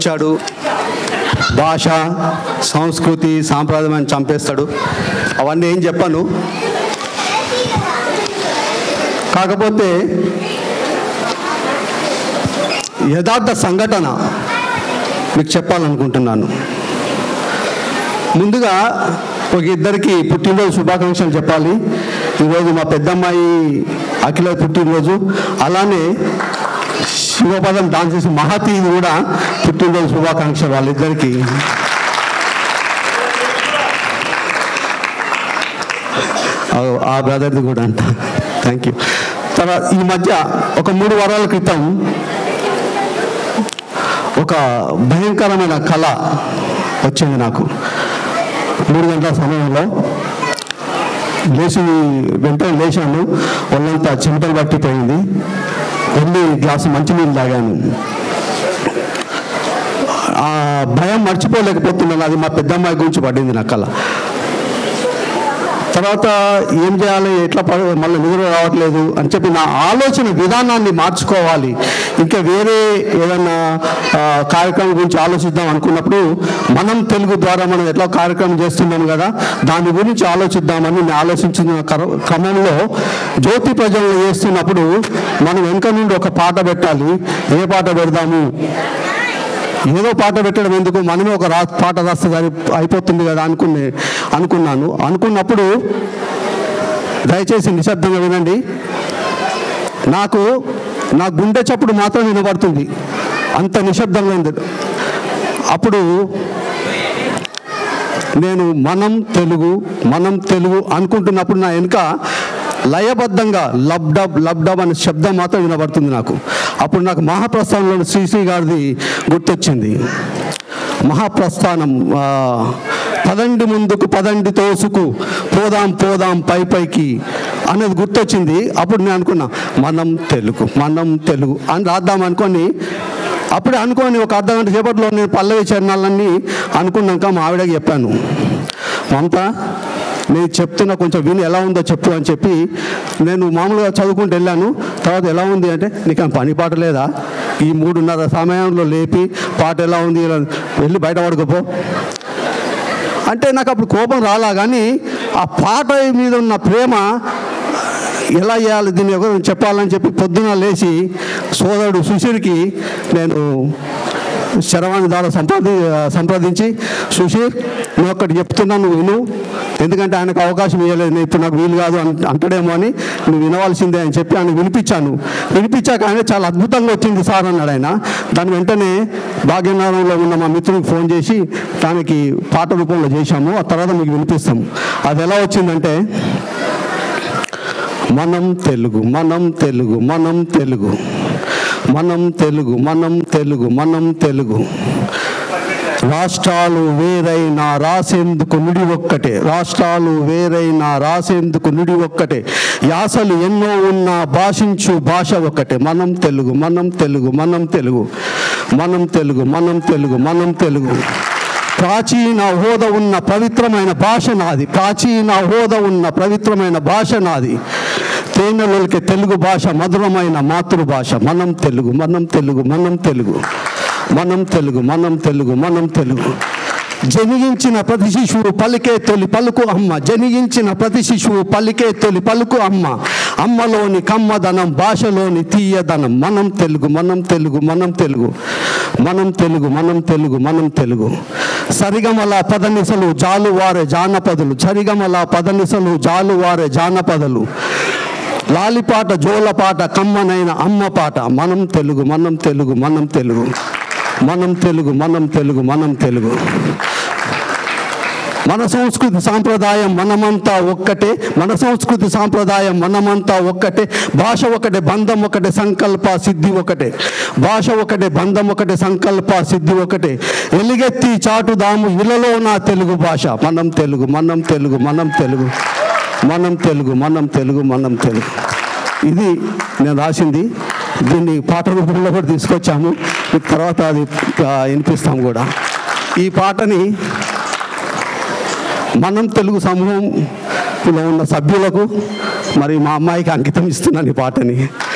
వచ్చాడు భాష సంస్కృతి సాంప్రదాయాన్ని చంపేస్తాడు అవన్నీ ఏం చెప్పాను కాకపోతే యథార్థ సంఘటన మీకు చెప్పాలనుకుంటున్నాను ముందుగా ఒక ఇద్దరికి పుట్టినరోజు శుభాకాంక్షలు చెప్పాలి ఈరోజు మా పెద్దమ్మాయి అఖిల పుట్టినరోజు అలానే శివపదం డాన్స్ చేసి మహతి కూడా పుట్టినరోజు శుభాకాంక్షలు వాళ్ళిద్దరికి ఆ- ఆ బ్రదర్ది కూడా అంట థ్యాంక్ యూ తర్వాత ఈ మధ్య ఒక మూడు వారాల క్రితం ఒక భయంకరమైన కళ వచ్చింది నాకు మూడు గంటల సమయంలో లేచి వెంటనే లేచాను ఒళ్ళంతా చెమటలు పట్టిపోయింది వెళ్ళి గ్లాసు మంచినీళ్ళు తాగాను ఆ భయం మర్చిపోలేకపోతున్నాను అది మా పెద్దమ్మాయి గురించి పడింది నా కళ తర్వాత ఏం చేయాలి ఎట్లా పడ మళ్ళీ నిద్ర రావట్లేదు అని చెప్పి నా ఆలోచన విధానాన్ని మార్చుకోవాలి ఇంకా వేరే ఏదైనా ఆ, కార్యక్రమం గురించి ఆలోచిద్దాం అనుకున్నప్పుడు మనం తెలుగు ద్వారా మనం ఎట్లా కార్యక్రమం చేస్తున్నాం కదా దాని గురించి ఆలోచిద్దామని నేను ఆలోచించిన క్ర- క్రమంలో జ్యోతి ప్రజలను చేస్తున్నప్పుడు మనం వెనుక నుండి ఒక పాట పెట్టాలి ఏ పాట పెడదాము ఏదో పాట పెట్టడం ఎందుకు మనమే ఒక రా పాట రాస్తే సరి అయిపోతుంది కదా అనుకునే అనుకున్నాను అనుకున్నప్పుడు దయచేసి నిశ్శబ్దంగా వినండి నాకు నా గుండె చప్పుడు మాత్రం వినబడుతుంది అంత నిశ్శబ్దంగా ఉంది అప్పుడు నేను మనం తెలుగు మనం తెలుగు అనుకుంటున్నప్పుడు నా వెనుక లయబద్ధంగా లబ్ డబ్ లబ్ డబ్ అనే శబ్దం మాత్రం వినబడుతుంది నాకు అప్పుడు నాకు మహాప్రస్థానంలో శ్రీశ్రీ గారిది గుర్తొచ్చింది మహాప్రస్థానం ఆ, పదండి ముందుకు పదండి తోసుకు పోదాం పోదాం పై పైకి అనేది గుర్తొచ్చింది అప్పుడు నేను అనుకున్నా మనం తెలుగు మనం తెలుగు అని రాద్దాం అనుకొని అప్పుడే అనుకోని ఒక అర్ధ గంట సేపట్లో నేను పల్లవి చరణాలన్నీ అనుకున్నాక మా ఆవిడకి చెప్పాను మమత నేను చెప్తున్నా కొంచెం విని ఎలా ఉందో చెప్పు అని చెప్పి నేను మామూలుగా చదువుకుంటూ వెళ్ళాను తర్వాత ఎలా ఉంది అంటే నీకు ఏం పని పాట లేదా ఈ మూడున్నర సమయంలో లేపి పాట ఎలా ఉంది ఇలా వెళ్ళి బయట పడుకోపో అంటే నాకు అప్పుడు కోపం రాలా కానీ ఆ పాట మీద ఉన్న ప్రేమ ఎలా చేయాలి దీన్ని ఎవరు చెప్పాలని చెప్పి పొద్దున లేచి సోదరుడు సుశీర్కి నేను శరవాణి ద్వారా సంప్రది సంప్రదించి సుశీర్ నేను ఒకటి చెప్తున్నాను నువ్వు విను ఎందుకంటే ఆయనకు అవకాశం ఇవ్వలేదు నేను ఇప్పుడు నాకు వీలు కాదు అన్- అంటాడేమో అని నువ్వు వినవలసిందే అని చెప్పి ఆయన వినిపించాను వినిపించాక ఆయన చాలా అద్భుతంగా వచ్చింది సార్ అన్నాడు ఆయన దాని వెంటనే భాగ్యనగరంలో ఉన్న మా మిత్రుడికి ఫోన్ చేసి దానికి పాట రూపంలో చేశాము ఆ తర్వాత మీకు వినిపిస్తాము అది ఎలా వచ్చిందంటే మనం తెలుగు మనం తెలుగు మనం తెలుగు మనం తెలుగు మనం తెలుగు మనం తెలుగు రాష్ట్రాలు వేరైనా రాసేందుకు నుడి ఒక్కటే రాష్ట్రాలు వేరైనా రాసేందుకు నుడి ఒక్కటే యాసలు ఎన్నో ఉన్నా భాషించు భాష ఒకటే మనం తెలుగు మనం తెలుగు మనం తెలుగు మనం తెలుగు మనం తెలుగు మనం తెలుగు ప్రాచీన హోద ఉన్న పవిత్రమైన భాష నాది ప్రాచీన హోద ఉన్న పవిత్రమైన భాష నాది తేనెలకి తెలుగు భాష మధురమైన మాతృభాష మనం తెలుగు మనం తెలుగు మనం తెలుగు మనం తెలుగు మనం తెలుగు మనం తెలుగు జనిగించిన ప్రతి శిశువు పలికే తొలి పలుకు అమ్మ జనిగించిన ప్రతి శిశువు పలికే తొలి పలుకు అమ్మ అమ్మలోని కమ్మదనం భాషలోని తీయదనం మనం తెలుగు మనం తెలుగు మనం తెలుగు మనం తెలుగు మనం తెలుగు మనం తెలుగు సరిగమల పదనిసలు జాలువారే జానపదులు సరిగమల పదనిసలు జాలువారే జానపదలు లాలిపాట జోలపాట కమ్మనైన అమ్మ పాట మనం తెలుగు మనం తెలుగు మనం తెలుగు మనం తెలుగు మనం తెలుగు మనం తెలుగు మన సంస్కృతి సాంప్రదాయం మనమంతా ఒక్కటే మన సంస్కృతి సాంప్రదాయం మనమంతా ఒక్కటే భాష ఒకటే బంధం ఒకటే సంకల్ప సిద్ధి ఒకటే భాష ఒకటే బంధం ఒకటే సంకల్ప సిద్ధి ఒకటే ఎలుగెత్తి చాటుదాము ఇలలో నా తెలుగు భాష మనం తెలుగు మనం తెలుగు మనం తెలుగు మనం తెలుగు మనం తెలుగు మనం తెలుగు ఇది నేను రాసింది దీన్ని పాట రూపంలో కూడా తీసుకొచ్చాము మీకు తర్వాత అది ఆ, వినిపిస్తాం కూడా ఈ పాటని మనం తెలుగు సమూహంలో ఉన్న సభ్యులకు మరి మా అమ్మాయికి అంకితం ఇస్తున్నాను ఈ పాటని